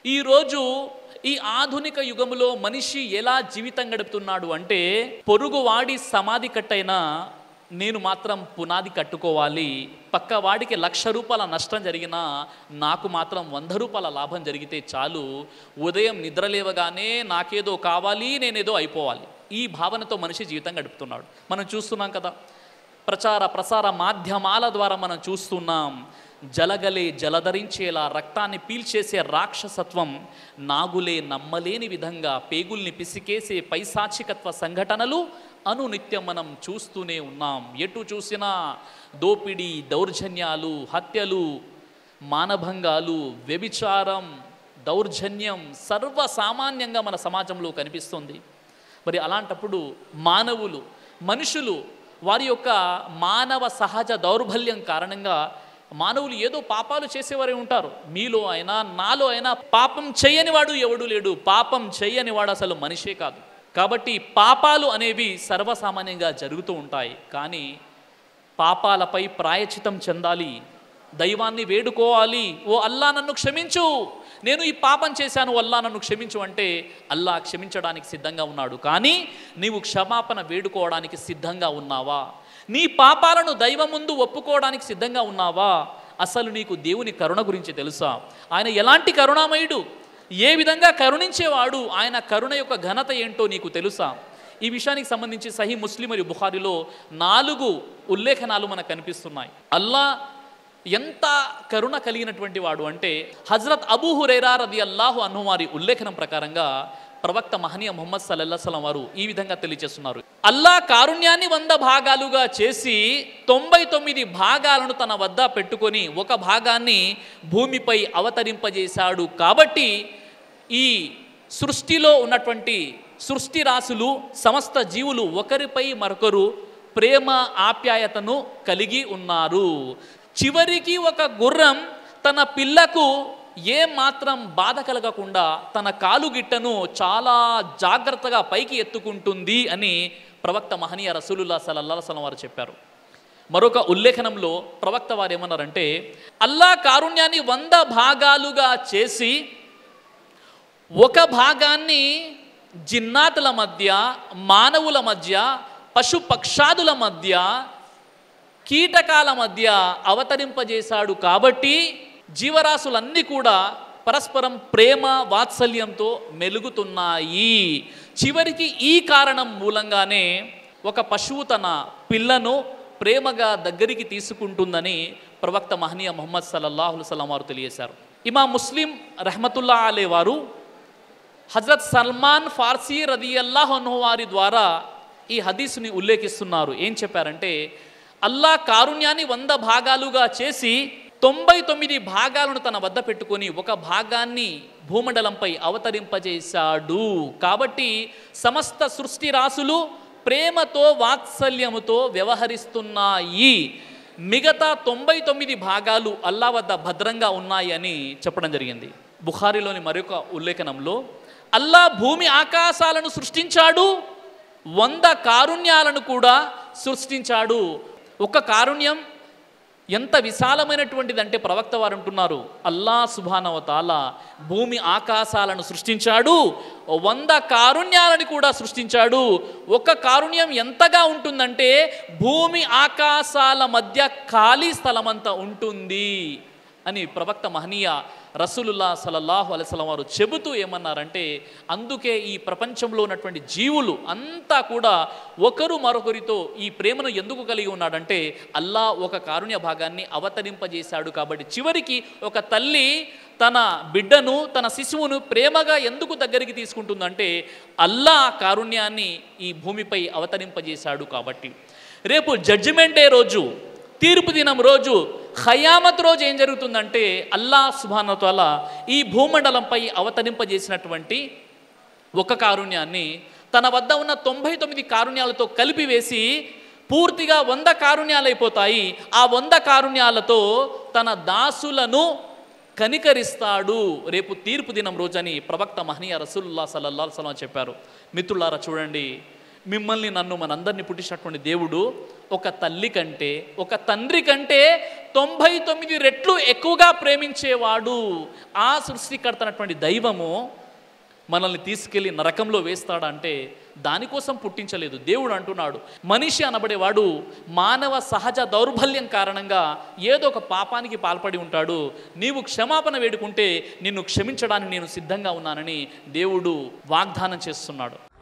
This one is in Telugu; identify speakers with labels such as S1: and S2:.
S1: ఈరోజు ఈ ఆధునిక యుగములో మనిషి ఎలా జీవితం గడుపుతున్నాడు అంటే పొరుగువాడి సమాధి కట్టైనా నేను మాత్రం పునాది కట్టుకోవాలి పక్క వాడికి లక్ష రూపాయల నష్టం జరిగినా నాకు మాత్రం వంద రూపాయల లాభం జరిగితే చాలు ఉదయం నిద్రలేవగానే నాకేదో కావాలి నేనేదో అయిపోవాలి ఈ భావనతో మనిషి జీవితం గడుపుతున్నాడు మనం చూస్తున్నాం కదా ప్రచార ప్రసార మాధ్యమాల ద్వారా మనం చూస్తున్నాం జలగలే జలధరించేలా రక్తాన్ని పీల్చేసే రాక్షసత్వం నాగులే నమ్మలేని విధంగా పేగుల్ని పిసికేసే పైశాచికత్వ సంఘటనలు అనునిత్యం మనం చూస్తూనే ఉన్నాం ఎటు చూసినా దోపిడీ దౌర్జన్యాలు హత్యలు మానభంగాలు వ్యభిచారం దౌర్జన్యం సర్వసామాన్యంగా మన సమాజంలో కనిపిస్తుంది మరి అలాంటప్పుడు మానవులు మనుషులు వారి యొక్క మానవ సహజ దౌర్బల్యం కారణంగా మానవులు ఏదో పాపాలు చేసేవారే ఉంటారు మీలో అయినా నాలో అయినా పాపం చేయనివాడు ఎవడు లేడు పాపం చేయనివాడు అసలు మనిషే కాదు కాబట్టి పాపాలు అనేవి సర్వసామాన్యంగా జరుగుతూ ఉంటాయి కానీ పాపాలపై ప్రాయచితం చెందాలి దైవాన్ని వేడుకోవాలి ఓ అల్లా నన్ను క్షమించు నేను ఈ పాపం చేశాను అల్లా నన్ను క్షమించు అంటే అల్లా క్షమించడానికి సిద్ధంగా ఉన్నాడు కానీ నీవు క్షమాపణ వేడుకోవడానికి సిద్ధంగా ఉన్నావా నీ పాపాలను దైవం ముందు ఒప్పుకోవడానికి సిద్ధంగా ఉన్నావా అసలు నీకు దేవుని కరుణ గురించి తెలుసా ఆయన ఎలాంటి కరుణామయుడు ఏ విధంగా కరుణించేవాడు ఆయన కరుణ యొక్క ఘనత ఏంటో నీకు తెలుసా ఈ విషయానికి సంబంధించి సహీ ముస్లిం మరియు బుఖారిలో నాలుగు ఉల్లేఖనాలు మనకు కనిపిస్తున్నాయి అల్లా ఎంత కరుణ కలిగినటువంటి వాడు అంటే హజరత్ అబూ హురైరా రది అల్లాహు అన్హు వారి ఉల్లేఖనం ప్రకారంగా ప్రవక్త మహనీయ ముహమ్మద్ సల్లల్లా సలం వారు ఈ విధంగా తెలియజేస్తున్నారు అల్లా కారుణ్యాన్ని వంద భాగాలుగా చేసి తొంభై తొమ్మిది భాగాలను తన వద్ద పెట్టుకొని ఒక భాగాన్ని భూమిపై అవతరింపజేశాడు కాబట్టి ఈ సృష్టిలో ఉన్నటువంటి సృష్టి రాశులు సమస్త జీవులు ఒకరిపై మరొకరు ప్రేమ ఆప్యాయతను కలిగి ఉన్నారు చివరికి ఒక గుర్రం తన పిల్లకు ఏ మాత్రం బాధ కలగకుండా తన కాలుగిట్టను చాలా జాగ్రత్తగా పైకి ఎత్తుకుంటుంది అని ప్రవక్త మహనీయ రసూలుల్లా సలల్లా సలం వారు చెప్పారు మరొక ఉల్లేఖనంలో ప్రవక్త వారు ఏమన్నారంటే అల్లా కారుణ్యాన్ని వంద భాగాలుగా చేసి ఒక భాగాన్ని జిన్నాతుల మధ్య మానవుల మధ్య పశు పక్షాదుల మధ్య కీటకాల మధ్య అవతరింపజేశాడు కాబట్టి జీవరాశులన్నీ కూడా పరస్పరం ప్రేమ వాత్సల్యంతో మెలుగుతున్నాయి చివరికి ఈ కారణం మూలంగానే ఒక పశువు తన పిల్లను ప్రేమగా దగ్గరికి తీసుకుంటుందని ప్రవక్త మహనీయ ముహమ్మద్ సల్లల్లాహు సలం వారు తెలియజేశారు ఇమా ముస్లిం రహమతుల్లా అలే వారు హజరత్ సల్మాన్ ఫార్సీ రదియల్లాహ్ అన్హు వారి ద్వారా ఈ హదీసుని ఉల్లేఖిస్తున్నారు ఏం చెప్పారంటే అల్లా కారుణ్యాన్ని వంద భాగాలుగా చేసి తొంభై తొమ్మిది భాగాలను తన వద్ద పెట్టుకొని ఒక భాగాన్ని భూమండలంపై అవతరింపజేశాడు కాబట్టి సమస్త సృష్టి రాశులు ప్రేమతో వాత్సల్యముతో వ్యవహరిస్తున్నాయి మిగతా తొంభై తొమ్మిది భాగాలు అల్లా వద్ద భద్రంగా ఉన్నాయి అని చెప్పడం జరిగింది బుఖారిలోని మరొక ఉల్లేఖనంలో అల్లా భూమి ఆకాశాలను సృష్టించాడు వంద కారుణ్యాలను కూడా సృష్టించాడు ఒక కారుణ్యం ఎంత విశాలమైనటువంటిది అంటే ప్రవక్త వారు అంటున్నారు అల్లా సుభానవతాల భూమి ఆకాశాలను సృష్టించాడు వంద కారుణ్యాలను కూడా సృష్టించాడు ఒక కారుణ్యం ఎంతగా ఉంటుందంటే భూమి ఆకాశాల మధ్య ఖాళీ స్థలమంతా ఉంటుంది అని ప్రవక్త మహనీయ రసూలుల్లా సలల్లాహు అలైస్లం వారు చెబుతూ ఏమన్నారంటే అందుకే ఈ ప్రపంచంలో ఉన్నటువంటి జీవులు అంతా కూడా ఒకరు మరొకరితో ఈ ప్రేమను ఎందుకు కలిగి ఉన్నాడంటే అల్లా ఒక కారుణ్య భాగాన్ని అవతరింపజేశాడు కాబట్టి చివరికి ఒక తల్లి తన బిడ్డను తన శిశువును ప్రేమగా ఎందుకు దగ్గరికి తీసుకుంటుందంటే అల్లా ఆ కారుణ్యాన్ని ఈ భూమిపై అవతరింపజేశాడు కాబట్టి రేపు జడ్జిమెంట్ డే రోజు తీర్పు దినం రోజు ఖయామత్ రోజు ఏం జరుగుతుందంటే అల్లా సుభానతాల ఈ భూమండలంపై అవతరింపజేసినటువంటి ఒక కారుణ్యాన్ని తన వద్ద ఉన్న తొంభై తొమ్మిది కారుణ్యాలతో కలిపివేసి పూర్తిగా వంద కారుణ్యాలు అయిపోతాయి ఆ వంద కారుణ్యాలతో తన దాసులను కనికరిస్తాడు రేపు తీర్పు దినం రోజని ప్రవక్త మహనీయ రసూలుల్లా సల్లల్లా సలం చెప్పారు మిత్రులారా చూడండి మిమ్మల్ని నన్ను మనందరినీ పుట్టించినటువంటి దేవుడు ఒక తల్లి కంటే ఒక తండ్రి కంటే తొంభై తొమ్మిది రెట్లు ఎక్కువగా ప్రేమించేవాడు ఆ సృష్టికర్త అయినటువంటి దైవము మనల్ని తీసుకెళ్ళి నరకంలో వేస్తాడంటే దానికోసం పుట్టించలేదు దేవుడు అంటున్నాడు మనిషి అనబడేవాడు మానవ సహజ దౌర్బల్యం కారణంగా ఏదో ఒక పాపానికి పాల్పడి ఉంటాడు నీవు క్షమాపణ వేడుకుంటే నిన్ను క్షమించడానికి నేను సిద్ధంగా ఉన్నానని దేవుడు వాగ్దానం చేస్తున్నాడు